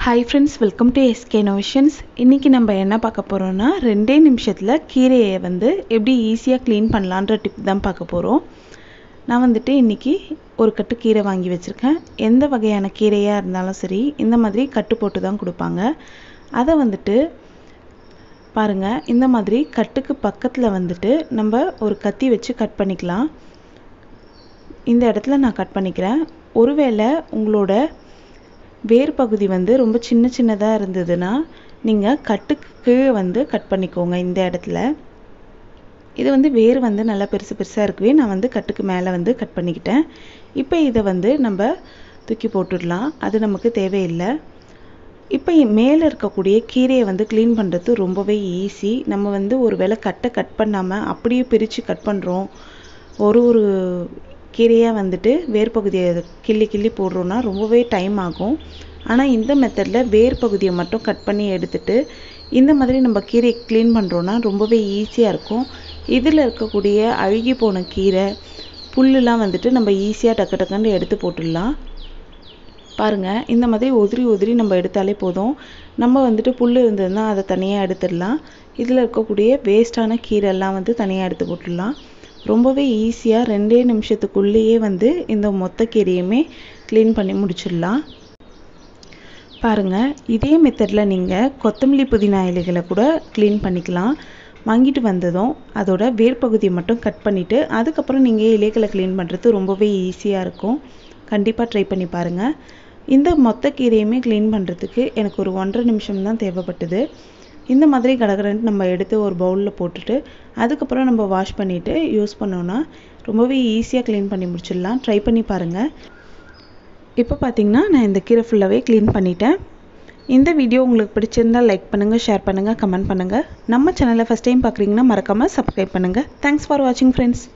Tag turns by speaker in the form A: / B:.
A: hi friends welcome to SK notions இன்றைக்கி நம்ம என்ன பார்க்க போகிறோம்னா ரெண்டே நிமிஷத்தில் கீரையை வந்து எப்படி ஈஸியாக க்ளீன் பண்ணலான்ற டிப் தான் பார்க்க போகிறோம் நான் வந்துட்டு இன்றைக்கி ஒரு கட்டு கீரை வாங்கி வச்சுருக்கேன் எந்த வகையான கீரையாக இருந்தாலும் சரி இந்த மாதிரி கட்டு போட்டு தான் கொடுப்பாங்க அதை வந்துட்டு பாருங்கள் இந்த மாதிரி கட்டுக்கு பக்கத்தில் வந்துட்டு நம்ம ஒரு கத்தி வச்சு கட் பண்ணிக்கலாம் இந்த இடத்துல நான் கட் பண்ணிக்கிறேன் ஒருவேளை உங்களோட வேர் பகுதி வந்து ரொம்ப சின்ன சின்னதாக இருந்ததுன்னா நீங்கள் கட்டுக்கு கீழே வந்து கட் பண்ணிக்கோங்க இந்த இடத்துல இது வந்து வேர் வந்து நல்லா பெருசு பெருசாக இருக்கவே நான் வந்து கட்டுக்கு மேலே வந்து கட் பண்ணிக்கிட்டேன் இப்போ இதை வந்து நம்ம தூக்கி போட்டுடலாம் அது நமக்கு தேவையில்லை இப்போ மேலே இருக்கக்கூடிய கீரையை வந்து க்ளீன் பண்ணுறது ரொம்பவே ஈஸி நம்ம வந்து ஒரு வேளை கட்டை கட் பண்ணாமல் அப்படியே பிரித்து கட் பண்ணுறோம் ஒரு ஒரு கீரையாக வந்துட்டு வேர் பகுதியை கிள்ளி கிள்ளி போடுறோன்னா ரொம்பவே டைம் ஆகும் ஆனால் இந்த மெத்தடில் வேர் பகுதியை மட்டும் கட் பண்ணி எடுத்துட்டு இந்த மாதிரி நம்ம கீரையை க்ளீன் பண்ணுறோன்னா ரொம்பவே ஈஸியாக இருக்கும் இதில் இருக்கக்கூடிய அழுகி போன கீரை புல்லுலாம் வந்துட்டு நம்ம ஈஸியாக டக்கு டக்குன்னு எடுத்து போட்டுடலாம் பாருங்கள் இந்த மாதிரி உதிரி உதிரி நம்ம எடுத்தாலே போதும் நம்ம வந்துட்டு புல் இருந்ததுன்னா அதை தனியாக எடுத்துடலாம் இதில் இருக்கக்கூடிய வேஸ்ட்டான கீரைலாம் வந்து தனியாக எடுத்து போட்டுடலாம் ரொம்பவே ஈஸியாக ரெண்டே நிமிஷத்துக்குள்ளேயே வந்து இந்த மொத்த கீரையுமே க்ளீன் பண்ணி முடிச்சிடலாம் பாருங்கள் இதே மெத்தடில் நீங்கள் கொத்தமல்லி புதினா இலைகளை கூட க்ளீன் பண்ணிக்கலாம் வாங்கிட்டு வந்ததும் அதோட வேர் பகுதியை மட்டும் கட் பண்ணிவிட்டு அதுக்கப்புறம் நீங்கள் இலைகளை க்ளீன் பண்ணுறது ரொம்பவே ஈஸியாக இருக்கும் கண்டிப்பாக ட்ரை பண்ணி பாருங்கள் இந்த மொத்த கீரையுமே க்ளீன் பண்ணுறதுக்கு எனக்கு ஒரு ஒன்றரை நிமிஷம் தான் தேவைப்பட்டது இந்த மாதிரி கடகடன்ட்டு நம்ம எடுத்து ஒரு பவுலில் போட்டுட்டு அதுக்கப்புறம் நம்ம வாஷ் பண்ணிவிட்டு யூஸ் பண்ணோன்னா ரொம்பவே ஈஸியாக க்ளீன் பண்ணி முடிச்சிடலாம் ட்ரை பண்ணி பாருங்கள் இப்போ பார்த்தீங்கன்னா நான் இந்த கீரை ஃபுல்லாகவே க்ளீன் பண்ணிட்டேன் இந்த வீடியோ உங்களுக்கு பிடிச்சிருந்தால் லைக் பண்ணுங்கள் ஷேர் பண்ணுங்கள் கமெண்ட் பண்ணுங்கள் நம்ம சேனலை ஃபஸ்ட் டைம் பார்க்குறீங்கன்னா மறக்காமல் சப்ஸ்கிரைப் பண்ணுங்கள் தேங்க்ஸ் ஃபார் வாட்சிங் ஃப்ரெண்ட்ஸ்